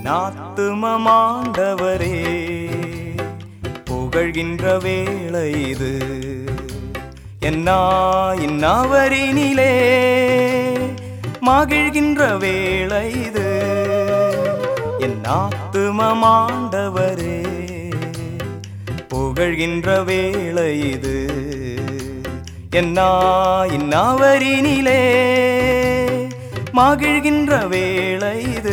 என்னாத்துமமாண்டவரே புகழ்கின்ற வேளை இது என்னா இன்னாவரினிலே மகிழ்கின்ற வேளை இது என்னாத்துமமாண்டவரே புகழ்கின்ற வேளை இது என்னா இன்னாவரினிலே மகிழ்கின்ற வேளை இது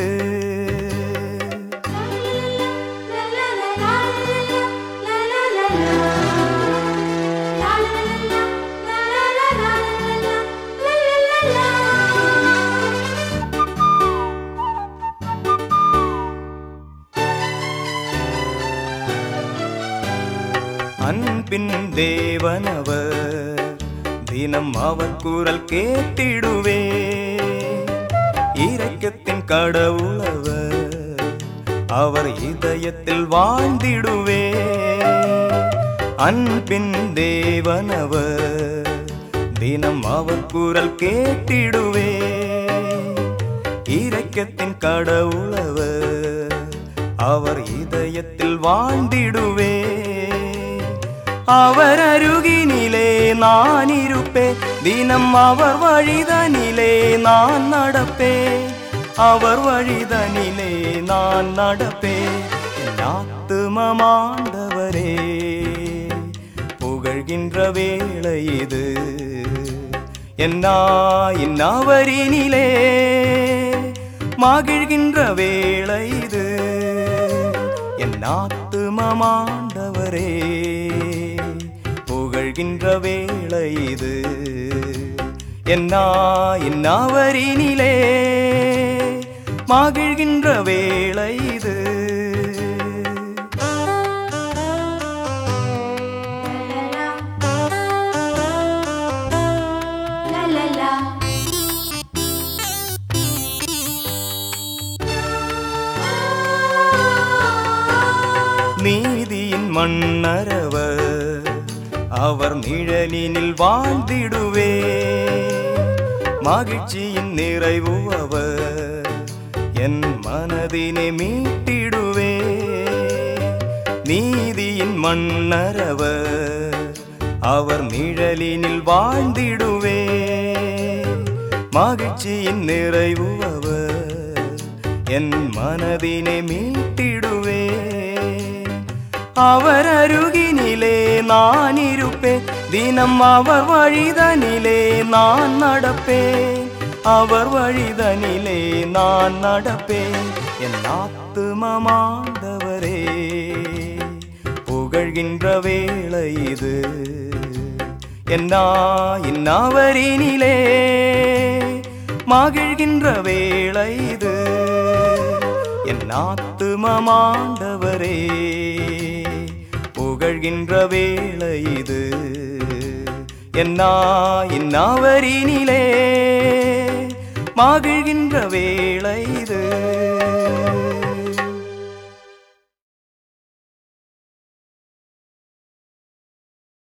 அன்பின் தேவனவர் தினம் அவர் குரல் கேட்டிடுவே இரக்கத்தின் கடவுளவர் அவர் இதயத்தில் வாழ்ந்திடுவே அன்பின் தேவனவர் தினம் அவர் குரல் கேட்டிடுவே இரக்கத்தின் கடவுளவர் அவர் இதயத்தில் வாழ்ந்திடுவே அவர் அருகினிலே நான் இருப்பேன் தினம் அவர் வழிதனிலே நான் நடப்பேன் அவர் வழிதனிலே நான் நடப்பேன் என் ஆத்துமமாண்டவரே புகழ்கின்ற வேளை இது என்னா இன்னாவரினிலே மகிழ்கின்ற வேளை இது என் ஆத்துமமாண்டவரே புகழ்கின்ற வேளை இது என்னா இன்னாவரினிலே மகிழ்கின்ற வேளை இது நீதியின் மன்னரவர் அவர் நிழலினில் வாழ்ந்திடுவே மகிழ்ச்சியின் நிறைவு அவர் என் மனதினை மீட்டிடுவே நீதியின் மன்னரவர் அவர் நிழலினில் வாழ்ந்திடுவே மகிழ்ச்சியின் நிறைவு அவர் என் மனதினை மீட்டிடுவே அவர் அருகினிலே நான் இருப்பேன் தினம் அவர் வழிதனிலே நான் நடப்பேன் அவர் வழிதனிலே நான் நடப்பேன் என் ஆத்துமமாண்டவரே புகழ்கின்ற வேளை இது என்னா இன்னாவரினிலே மகிழ்கின்ற வேளை இது என் ஆத்துமமாண்டவரே புகழ்கின்ற வேளை இது என்னா இன்னாவரினிலே மகிழ்கின்ற வேளை